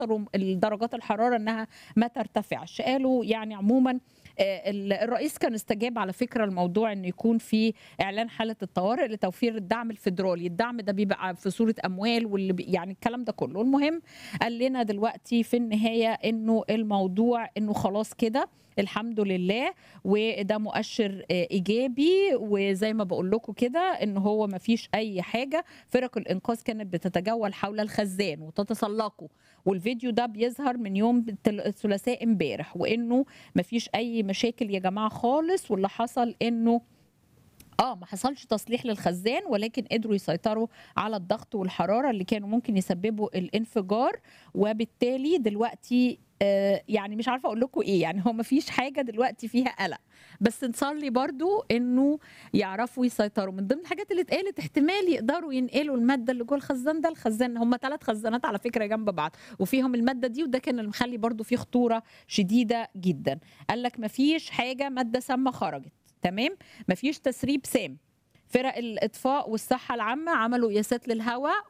خطروا درجات الحراره انها ما ترتفعش قالوا يعني عموما آه، ال- الرئيس كان استجاب على فكره الموضوع انه يكون في اعلان حاله الطوارئ لتوفير الدعم الفيدرالي الدعم ده بيبقى في صوره اموال واللي بي يعني الكلام ده كله المهم قال لنا دلوقتي في النهايه انه الموضوع انه خلاص كده الحمد لله وده مؤشر آه، ايجابي وزي ما بقول لكم كده ان هو ما فيش اي حاجه فرق الانقاذ كانت بتتجول حول الخزان وتتسلقه والفيديو ده بيظهر من يوم التل- الثلاثاء امبارح وانه ما فيش اي مشاكل يا جماعه خالص واللي حصل انه اه ما حصلش تصليح للخزان ولكن قدروا يسيطروا على الضغط والحراره اللي كانوا ممكن يسببوا الانفجار وبالتالي دلوقتي آه، يعني مش عارفه اقول لكم ايه يعني هو ما فيش حاجه دلوقتي فيها قلق بس نصلي برضو انه يعرفوا يسيطروا من ضمن الحاجات اللي اتقالت احتمال يقدروا ينقلوا الماده اللي جوه الخزان ده الخزان هم ثلاث خزانات على فكره جنب بعض وفيهم الماده دي وده كان اللي مخلي برضو فيه خطوره شديده جدا قال لك ما فيش حاجه ماده سامه خرجت تمام مفيش تسريب سام فرق الاطفاء والصحه العامه عملوا قياسات للهواء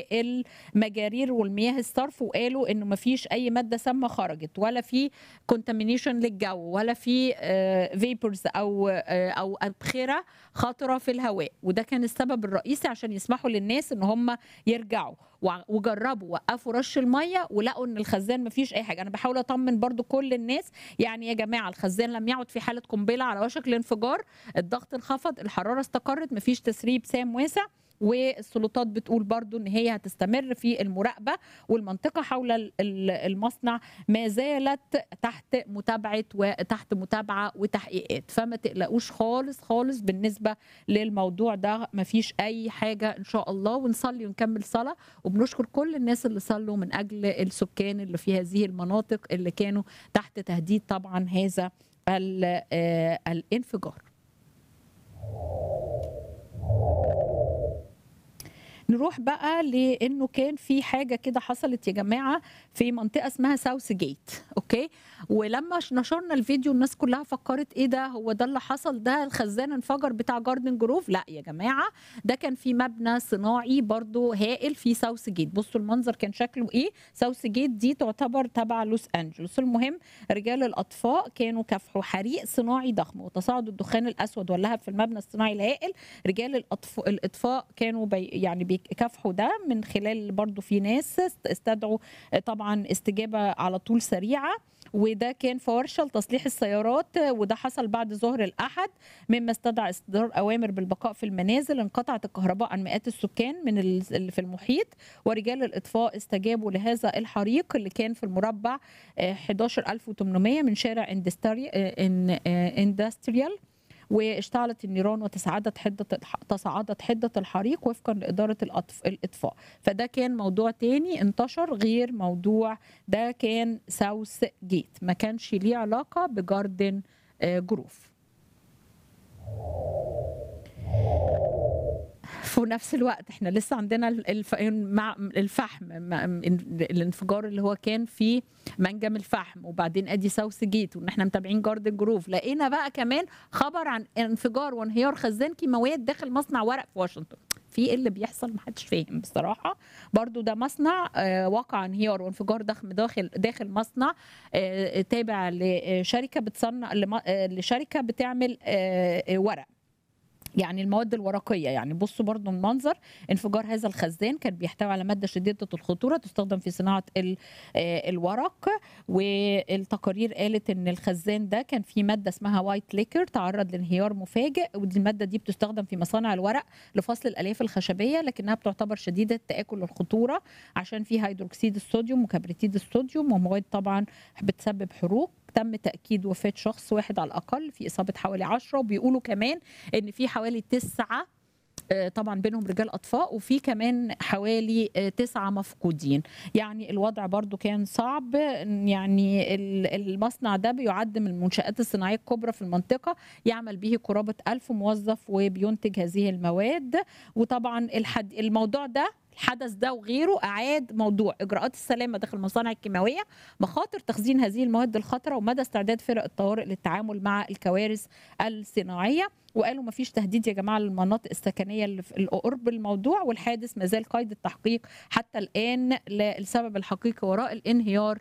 والمجارير والمياه الصرف وقالوا انه مفيش اي ماده سامه خرجت ولا في كونتامينيشن للجو ولا في فيبرز او آه، او ابخره خطره في الهواء وده كان السبب الرئيسي عشان يسمحوا للناس ان هم يرجعوا وع- وجربوا وقفوا رش الميه ولقوا ان الخزان مفيش اي حاجه انا بحاول اطمن برضو كل الناس يعني يا جماعه الخزان لم يعد في حاله قنبله على وشك الانفجار الضغط انخفض الحراره استقرت مفيش تسريب سام واسع والسلطات بتقول برضو ان هي هتستمر في المراقبه والمنطقه حول ال- ال- المصنع ما زالت تحت متابعه وتحت متابعه وتحقيقات فما تقلقوش خالص خالص بالنسبه للموضوع ده مفيش اي حاجه ان شاء الله ونصلي ونكمل صلاه وبنشكر كل الناس اللي صلوا من اجل السكان اللي في هذه المناطق اللي كانوا تحت تهديد طبعا هذا ال- آه، الانفجار نروح بقى لانه كان في حاجه كده حصلت يا جماعه في منطقه اسمها ساوث جيت اوكي ولما ش- نشرنا الفيديو الناس كلها فكرت ايه ده هو ده اللي حصل ده الخزان انفجر بتاع جاردن جروف لا يا جماعه ده كان في مبنى صناعي برضو هائل في ساوث جيت بصوا المنظر كان شكله ايه ساوث جيت دي تعتبر تبع لوس انجلوس المهم رجال الاطفاء كانوا كافحوا حريق صناعي ضخم وتصاعد الدخان الاسود واللهب في المبنى الصناعي الهائل رجال الأطف... الاطفاء كانوا بي... يعني بيكافحوا ده من خلال برضو في ناس است- استدعوا طبعا استجابه على طول سريعه وده كان في ورشه لتصليح السيارات وده حصل بعد ظهر الاحد مما استدعى اصدار اوامر بالبقاء في المنازل انقطعت الكهرباء عن مئات السكان من ال- اللي في المحيط ورجال الاطفاء استجابوا لهذا الحريق اللي كان في المربع آه، 11800 من شارع اندستري آه، إن- آه، اندستريال واشتعلت النيران وتصاعدت حده الح- تصاعدت حده الحريق وفقا لاداره الأطف... الاطفاء فده كان موضوع تاني انتشر غير موضوع ده كان ساوث جيت ما كانش ليه علاقه بجاردن آه، جروف في نفس الوقت احنا لسه عندنا ال- الف... مع الفحم مع- الانفجار اللي هو كان في منجم الفحم وبعدين ادي ساوث جيت وان احنا متابعين جاردن جروف لقينا بقى كمان خبر عن انفجار وانهيار خزان كيماويات داخل مصنع ورق في واشنطن في ايه اللي بيحصل محدش فاهم بصراحه برضو ده مصنع آه، وقع انهيار وانفجار ضخم داخل داخل مصنع آه، تابع لشركه بتصنع لم- آه، لشركه بتعمل آه، آه، ورق يعني المواد الورقيه يعني بصوا برضو المنظر انفجار هذا الخزان كان بيحتوي على ماده شديده الخطوره تستخدم في صناعه ال- آه، الورق والتقارير قالت ان الخزان ده كان فيه ماده اسمها وايت ليكر تعرض لانهيار مفاجئ ودي الماده دي بتستخدم في مصانع الورق لفصل الالياف الخشبيه لكنها بتعتبر شديده تاكل الخطوره عشان فيها هيدروكسيد الصوديوم وكبريتيد الصوديوم ومواد طبعا بتسبب حروق تم تاكيد وفاه شخص واحد على الاقل في اصابه حوالي 10 وبيقولوا كمان ان في حوالي تسعه آه، طبعا بينهم رجال اطفاء وفي كمان حوالي آه، تسعه مفقودين يعني الوضع برضو كان صعب يعني ال- المصنع ده بيعد من المنشآت الصناعية الكبرى في المنطقة يعمل به قرابة ألف موظف وبينتج هذه المواد وطبعا الحد الموضوع ده الحدث ده وغيره اعاد موضوع اجراءات السلامه داخل المصانع الكيماويه مخاطر تخزين هذه المواد الخطره ومدى استعداد فرق الطوارئ للتعامل مع الكوارث الصناعيه وقالوا ما فيش تهديد يا جماعه للمناطق السكنيه اللي في قرب الموضوع والحادث ما زال قيد التحقيق حتى الان للسبب الحقيقي وراء الانهيار